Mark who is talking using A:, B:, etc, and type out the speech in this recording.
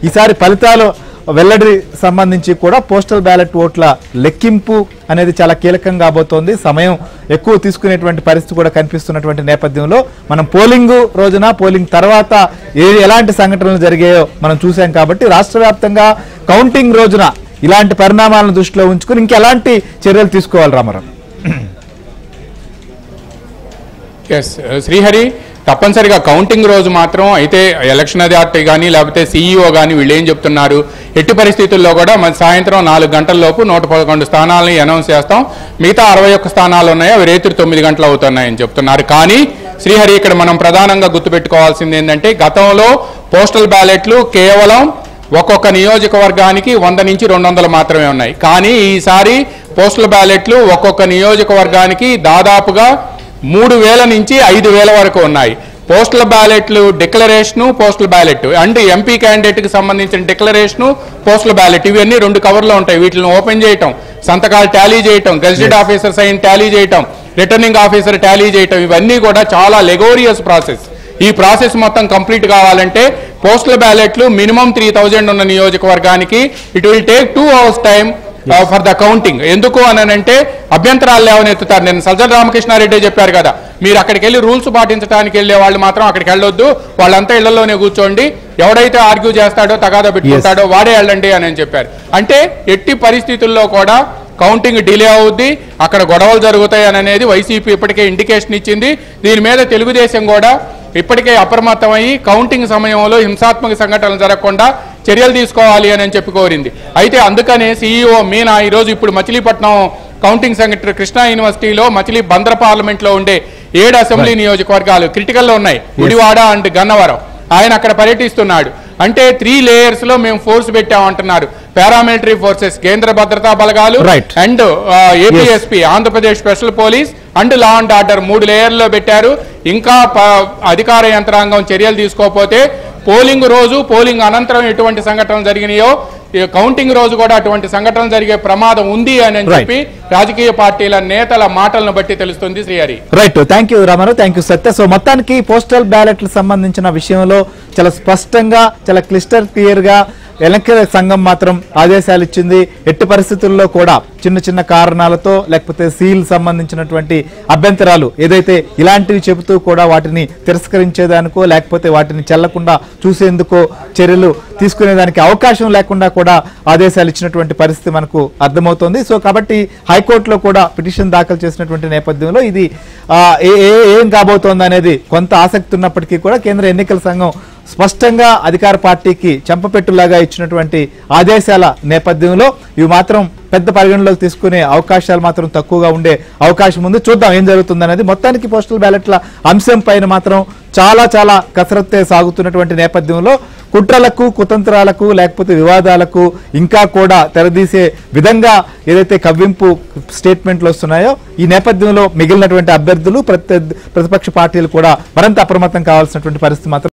A: ఈసారి ఫలితాలు వెల్లడి సంబంధించి కూడా పోస్టల్ బ్యాలెట్ ఓట్ల లెక్కింపు అనేది చాలా కీలకం కాబోతోంది సమయం ఎక్కువ తీసుకునేటువంటి పరిస్థితి కూడా కనిపిస్తున్నటువంటి నేపథ్యంలో మనం పోలింగ్ రోజున పోలింగ్ తర్వాత ఏ ఎలాంటి సంఘటనలు జరిగాయో మనం చూసాం కాబట్టి రాష్ట్ర వ్యాప్తంగా కౌంటింగ్ రోజున ఇలాంటి పరిణామాలను దృష్టిలో ఉంచుకుని ఇంకెలాంటి చర్యలు తీసుకోవాలి రామారావు
B: ఎస్ శ్రీహరి తప్పనిసరిగా కౌంటింగ్ రోజు మాత్రం అయితే ఎలక్షన్ అథారిటీ కానీ లేకపోతే సీఈఓ కానీ వీళ్ళు ఏం చెప్తున్నారు ఎట్టి పరిస్థితుల్లో కూడా మన సాయంత్రం నాలుగు గంటల లోపు నూట పదకొండు స్థానాలని అనౌన్స్ చేస్తాం మిగతా అరవై ఒక్క స్థానాలు ఉన్నాయో అవి రేత్రి తొమ్మిది గంటలు అవుతున్నాయని చెప్తున్నారు కానీ శ్రీహరి ఇక్కడ మనం ప్రధానంగా గుర్తుపెట్టుకోవాల్సింది ఏంటంటే గతంలో పోస్టల్ బ్యాలెట్లు కేవలం ఒక్కొక్క నియోజకవర్గానికి వంద నుంచి రెండు వందలు మాత్రమే ఉన్నాయి కానీ ఈసారి పోస్టల్ బ్యాలెట్లు ఒక్కొక్క నియోజకవర్గానికి దాదాపుగా మూడు వేల నుంచి ఐదు వేల వరకు ఉన్నాయి పోస్టల్ బ్యాలెట్లు declaration postal ballot and MP క్యాండిడేట్కి సంబంధించిన డిక్లరేషను పోస్టల్ బ్యాలెట్ ఇవన్నీ రెండు కవర్లో ఉంటాయి వీటిని ఓపెన్ చేయటం సంతకాలు టాలీ చేయటం గెజిటెడ్ ఆఫీసర్ సైన్ టాలీ చేయటం రిటర్నింగ్ ఆఫీసర్ టాలీ చేయటం ఇవన్నీ కూడా చాలా లెగోరియస్ ప్రాసెస్ ఈ ప్రాసెస్ మొత్తం కంప్లీట్ కావాలంటే పోస్టల్ బ్యాలెట్లు మినిమం త్రీ థౌజండ్ ఉన్న నియోజకవర్గానికి it will take two hours time for the counting ఎందుకు అని అంటే అభ్యంతరాలు లేవనెత్తుతారు నేను సజ్జల రామకృష్ణారెడ్డి చెప్పారు కదా మీరు అక్కడికి వెళ్ళి రూల్స్ పాటించడానికి వెళ్ళే వాళ్ళు మాత్రం అక్కడికి వెళ్ళొద్దు వాళ్ళంతా ఇళ్లలోనే కూర్చోండి ఎవడైతే ఆర్గ్యూ చేస్తాడో తగాదా పెట్టుకుంటాడో వాడే వెళ్ళండి అని అని చెప్పారు అంటే ఎట్టి పరిస్థితుల్లో కూడా కౌంటింగ్ డిలే అవుద్ది అక్కడ గొడవలు జరుగుతాయి అని అనేది వైసీపీ ఇప్పటికే ఇండికేషన్ ఇచ్చింది దీని మీద తెలుగుదేశం కూడా ఇప్పటికే అప్రమత్తమయ్యి కౌంటింగ్ సమయంలో హింసాత్మక సంఘటనలు జరగకుండా చర్యలు తీసుకోవాలి అని చెప్పి కోరింది అయితే అందుకనే సీఈఓ మీనా ఈరోజు ఇప్పుడు మచిలీపట్నం కౌంటింగ్ సెక్రటరీ కృష్ణా యూనివర్సిటీలో మచిలీ బంద్ర పార్లమెంట్లో ఉండే ఏడు అసెంబ్లీ నియోజకవర్గాలు క్రిటికల్లో ఉన్నాయి గుడివాడ అండ్ గన్నవరం ఆయన అక్కడ పర్యటిస్తున్నాడు అంటే త్రీ లేయర్స్ లో మేము ఫోర్స్ పెట్టామంటున్నారు పారామిలిటరీ ఫోర్సెస్ కేంద్ర భద్రతా బలగాలు
A: Right.
B: And APSP Andhra Pradesh special police and law and order మూడు లేయర్లో పెట్టారు ఇంకా ప- అధికార యంత్రాంగం చర్యలు తీసుకోకపోతే పోలింగ్ రోజు పోలింగ్ అనంతరం ఎటువంటి సంఘటనలు జరిగినాయో ఈ కౌంటింగ్ రోజు కూడా అటువంటి సంఘటనలు జరిగే ప్రమాదం ఉంది అని
A: Right.
B: చెప్పి రాజకీయ పార్టీల నేతల మాటలను బట్టి తెలుస్తుంది Srihari
A: right thank you Ramarao thank you Satya so మొత్తానికి పోస్టల్ బ్యాలెట్లు సంబంధించిన విషయంలో చాలా స్పష్టంగా చాలా క్లిస్టర్ క్లియర్ గా ఎన్నికల సంఘం మాత్రం ఆదేశాలు ఇచ్చింది ఎట్టి పరిస్థితుల్లో కూడా చిన్న చిన్న కారణాలతో లేకపోతే సీల్ సంబంధించినటువంటి అభ్యంతరాలు ఏదైతే ఇలాంటివి చెబుతూ కూడా వాటిని తిరస్కరించేదానికో లేకపోతే వాటిని చెల్లకుండా చూసేందుకో చర్యలు తీసుకునేదానికి అవకాశం లేకుండా కూడా ఆదేశాలు ఇచ్చినటువంటి పరిస్థితి మనకు అర్థమవుతోంది సో కాబట్టి హైకోర్టులో కూడా పిటిషన్ దాఖలు చేసినటువంటి నేపథ్యంలో ఇది ఆ, ఏ- ఏ- ఏం కాబోతోంది అనేది కొంత ఆసక్తి ఉన్నప్పటికీ కూడా కేంద్ర ఎన్నికల సంఘం స్పష్టంగా అధికార పార్టీకి చెంపపెట్టులాగా ఇచ్చినటువంటి ఆదేశాల నేపథ్యంలో ఇవి మాత్రం పెద్ద పరిగణలోకి తీసుకునే అవకాశాలు మాత్రం తక్కువగా ఉండే అవకాశం ఉంది చూద్దాం ఏం జరుగుతుంది అనేది మొత్తానికి పోస్టల్ బ్యాలెట్ల అంశం పైన మాత్రం చాలా చాలా కసరత్తే సాగుతున్నటువంటి నేపథ్యంలో కుట్రలకు కుతంత్రాలకు లేకపోతే వివాదాలకు ఇంకా కూడా తెరదీసే విధంగా ఏదైతే కవ్వింపు స్టేట్మెంట్లు వస్తున్నాయో ఈ నేపథ్యంలో మిగిలినటువంటి అభ్యర్థులు ప్రత్యర్థి ప్రతిపక్ష పార్టీలు కూడా మరింత అప్రమత్తం కావాల్సినటువంటి పరిస్థితి మాత్రం